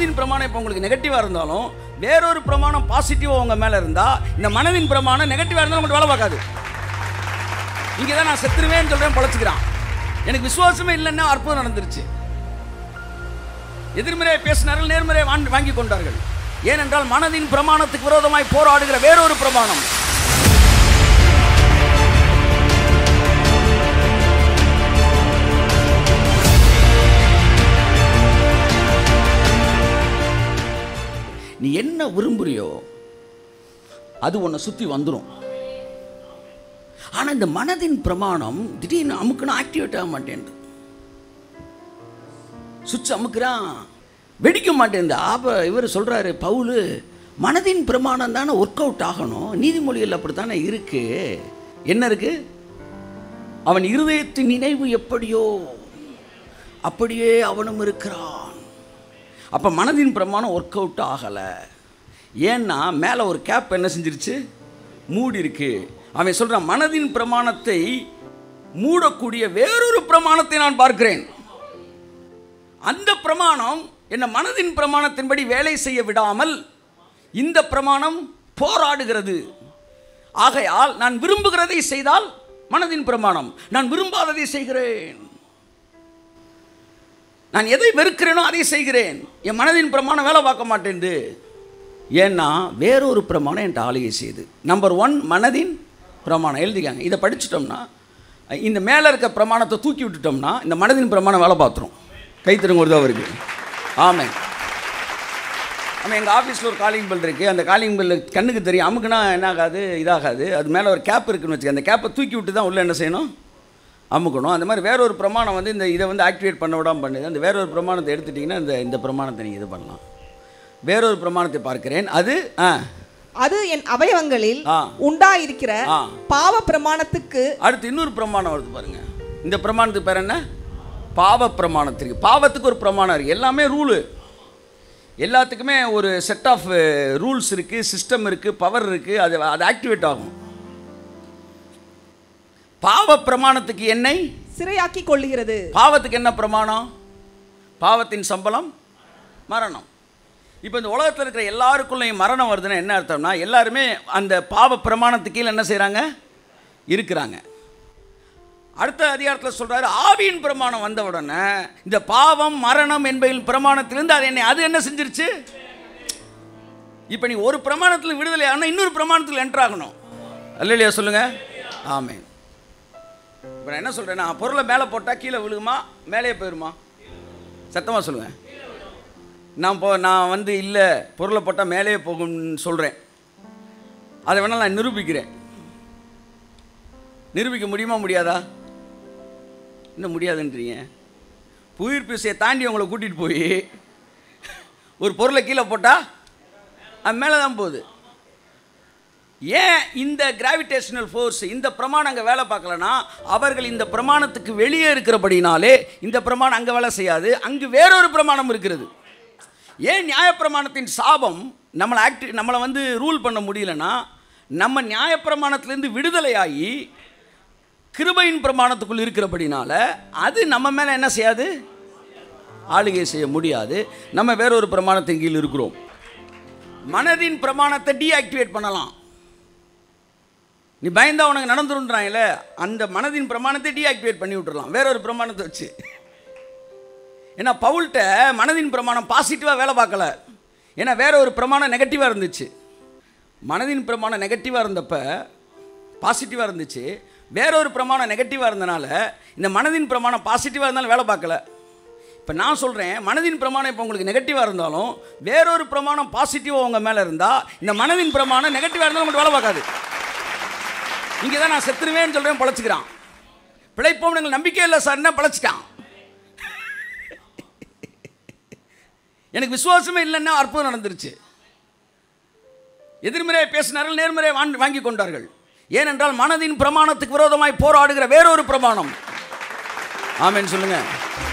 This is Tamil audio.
மனதின் பிரமாணம் இப்போ உங்களுக்கு நெகட்டிவாக இருந்தாலும் வேறொரு பிரமாணம் பாசிட்டிவாக உங்கள் மேலே இருந்தால் இந்த மனதின் பிரமாணம் நெகட்டிவாக இருந்தாலும் உங்களுக்கு வேலை பார்க்காது இங்கே தான் நான் செத்துருவேன்னு சொல்கிறேன் பொழைச்சிக்கிறான் எனக்கு விசுவாசமே இல்லைன்னா அற்புதம் நடந்துருச்சு எதிர்மறையை பேசினார்கள் நேர்மறையை வாங்கி வாங்கி கொண்டார்கள் ஏனென்றால் மனதின் பிரமாணத்துக்கு விரோதமாய் போராடுகிற வேறொரு பிரமாணம் நீ என்ன விரும்புறியோ அது உன்னை சுற்றி வந்துடும் ஆனால் இந்த மனதின் பிரமாணம் திடீர்னு அமுக்குன்னு ஆக்டிவேட் ஆக மாட்டேன் சுவிட்ச் அமுக்குறான் வெடிக்க மாட்டேங்குது ஆப இவர் சொல்கிறாரு பவுலு மனதின் பிரமாணம் தானே ஒர்க் அவுட் ஆகணும் நீதிமொழிகள் அப்படித்தானே இருக்கு என்ன இருக்கு அவன் இருதயத்தின் நினைவு எப்படியோ அப்படியே அவனும் இருக்கிறான் அப்போ மனதின் பிரமாணம் ஒர்க் அவுட் ஆகலை ஏன்னா மேலே ஒரு கேப் என்ன செஞ்சிருச்சு மூடி இருக்கு அவன் சொல்கிறான் மனதின் பிரமாணத்தை மூடக்கூடிய வேறொரு பிரமாணத்தை நான் பார்க்கிறேன் அந்த பிரமாணம் என்ன மனதின் பிரமாணத்தின்படி வேலை செய்ய விடாமல் இந்த பிரமாணம் போராடுகிறது ஆகையால் நான் விரும்புகிறதை செய்தால் மனதின் பிரமாணம் நான் விரும்பாததை செய்கிறேன் நான் எதை வெறுக்கிறேனோ அதை செய்கிறேன் என் மனதின் பிரமாணம் வேலை பார்க்க மாட்டேன்து ஏன்னா வேறொரு பிரமாணம் என்கிட்ட ஆளுகை செய்யுது நம்பர் ஒன் மனதின் பிரமாணம் எழுதிக்காங்க இதை படிச்சிட்டோம்னா இந்த மேலே இருக்க பிரமாணத்தை தூக்கி விட்டுட்டோம்னா இந்த மனதின் பிரமாணம் வேலை பார்த்துரும் கைத்திருங்க ஒரு அவருக்கு ஆமாம் ஆமாம் எங்கள் ஆஃபீஸில் ஒரு காலிங் பெல் இருக்குது அந்த காலிங் பெல் கண்ணுக்கு தெரியும் அமுக்குனா என்ன ஆகாது இதாகாது அது மேலே ஒரு கேப் இருக்குன்னு வச்சுக்க அந்த கேப்பை தூக்கி விட்டு தான் உள்ளே என்ன செய்யணும் அமுக்கணும் அந்த மாதிரி வேற ஒரு பிரமாணம் வந்து இந்த இதை வந்து ஆக்டிவேட் பண்ண விடாமல் பண்ணுது அந்த வேற ஒரு பிரமாணத்தை எடுத்துட்டிங்கன்னா இந்த இந்த பிரமாணத்தை நீங்கள் இது பண்ணலாம் வேறொரு பிரமாணத்தை பார்க்கிறேன் அது ஆ அது என் அவயவங்களில் ஆ. உண்டாயிருக்கிற ஆ. பாவ பிரமாணத்துக்கு அடுத்து இன்னொரு பிரமாணம் வருது பாருங்க இந்த பிரமாணத்துக்கு பேர் என்ன பாவ பிரமாணத்திற்கு பாவத்துக்கு ஒரு பிரமாணம் இருக்குது எல்லாமே ரூலு எல்லாத்துக்குமே ஒரு செட் ஆஃப் ரூல்ஸ் இருக்குது சிஸ்டம் இருக்குது பவர் இருக்குது அது அது ஆக்டிவேட் ஆகும் பாவ பிரமாணத்துக்கு என்னை சிறையாக்கி கொள்ளுகிறது பாவத்துக்கு என்ன பிரமாணம் பாவத்தின் சம்பளம் மரணம் இப்போ இந்த உலகத்தில் இருக்கிற எல்லாருக்குள்ளேயும் மரணம் வருதுன்னா என்ன அர்த்தம்னா எல்லாருமே அந்த பாவ பிரமாணத்துக்கு கீழே என்ன செய்கிறாங்க இருக்கிறாங்க அடுத்த அதிகாரத்தில் சொல்றாரு ஆவியின் பிரமாணம் வந்த உடனே இந்த பாவம் மரணம் என்பதின் பிரமாணத்திலிருந்து அது என்ன அது என்ன செஞ்சிருச்சு இப்போ நீ ஒரு பிரமாணத்தில் விடுதலை ஆனால் இன்னொரு பிரமாணத்தில் என்ட்ரு ஆகணும் அல்லையா சொல்லுங்க ஆமென் இப்போ நான் என்ன சொல்கிறேன் நான் பொருளை மேலே போட்டால் கீழே விழுகுமா மேலேயே போயிருமா சத்தமாக சொல்லுங்கள் நான் போ நான் வந்து இல்லை பொருளை போட்டால் மேலேயே போகும்னு சொல்கிறேன் அதை வேணால் நான் நிரூபிக்கிறேன் நிரூபிக்க முடியுமா முடியாதா இன்னும் முடியாதுன்றீங்க புயிர் பிசையை தாண்டி உங்களை கூட்டிகிட்டு போய் ஒரு பொருளை கீழே போட்டால் அது மேலே தான் போகுது ஏன் இந்த கிராவிடேஷனல் ஃபோர்ஸ் இந்த பிரமாணம் அங்கே வேலை பார்க்கலனா அவர்கள் இந்த பிரமாணத்துக்கு வெளியே இருக்கிறபடினாலே இந்த பிரமாணம் அங்கே வேலை செய்யாது அங்கு வேறொரு பிரமாணம் இருக்கிறது ஏன் நியாயப்பிரமாணத்தின் சாபம் நம்மளை ஆக்டி நம்மளை வந்து ரூல் பண்ண முடியலன்னா நம்ம நியாயப்பிரமாணத்திலேருந்து விடுதலையாகி கிருபையின் பிரமாணத்துக்குள் இருக்கிறபடினால அது நம்ம மேலே என்ன செய்யாது ஆளுகை செய்ய முடியாது நம்ம வேறொரு பிரமாணத்தின் கீழ் இருக்கிறோம் மனதின் பிரமாணத்தை டீஆக்டிவேட் பண்ணலாம் நீ பயந்தா உனக்கு நடந்துருன்றாங்கல்ல அந்த மனதின் பிரமாணத்தை டீஆக்டிவேட் பண்ணி விட்டுறலாம் வேற ஒரு பிரமாணத்தை வச்சு ஏன்னா பவுல்கிட்ட மனதின் பிரமாணம் பாசிட்டிவாக வேலை பார்க்கல ஏன்னா வேற ஒரு பிரமாணம் நெகட்டிவாக இருந்துச்சு மனதின் பிரமாணம் நெகட்டிவாக இருந்தப்ப பாசிட்டிவாக இருந்துச்சு வேற ஒரு பிரமாணம் நெகட்டிவாக இருந்தனால இந்த மனதின் பிரமாணம் பாசிட்டிவாக இருந்தாலும் வேலை பார்க்கல இப்போ நான் சொல்கிறேன் மனதின் பிரமாணம் இப்போ உங்களுக்கு நெகட்டிவாக இருந்தாலும் வேறொரு பிரமாணம் பாசிட்டிவாக உங்கள் மேலே இருந்தால் இந்த மனதின் பிரமாணம் நெகட்டிவாக இருந்தாலும் உங்களுக்கு வேலை பார்க்காது இங்கே தான் நான் செத்துருவேன்னு சொல்கிறேன் பொழைச்சிக்கிறான் பிழைப்போம் எங்களுக்கு நம்பிக்கை இல்லை சார்னா பிழைச்சிட்டான் எனக்கு விசுவாசமே இல்லைன்னா அற்புதம் நடந்துருச்சு எதிர்மறையை பேசினார்கள் நேர்மறையை வாங்கி வாங்கி கொண்டார்கள் ஏனென்றால் மனதின் பிரமாணத்துக்கு விரோதமாய் போராடுகிற வேறொரு பிரமாணம் ஆமென் சொல்லுங்க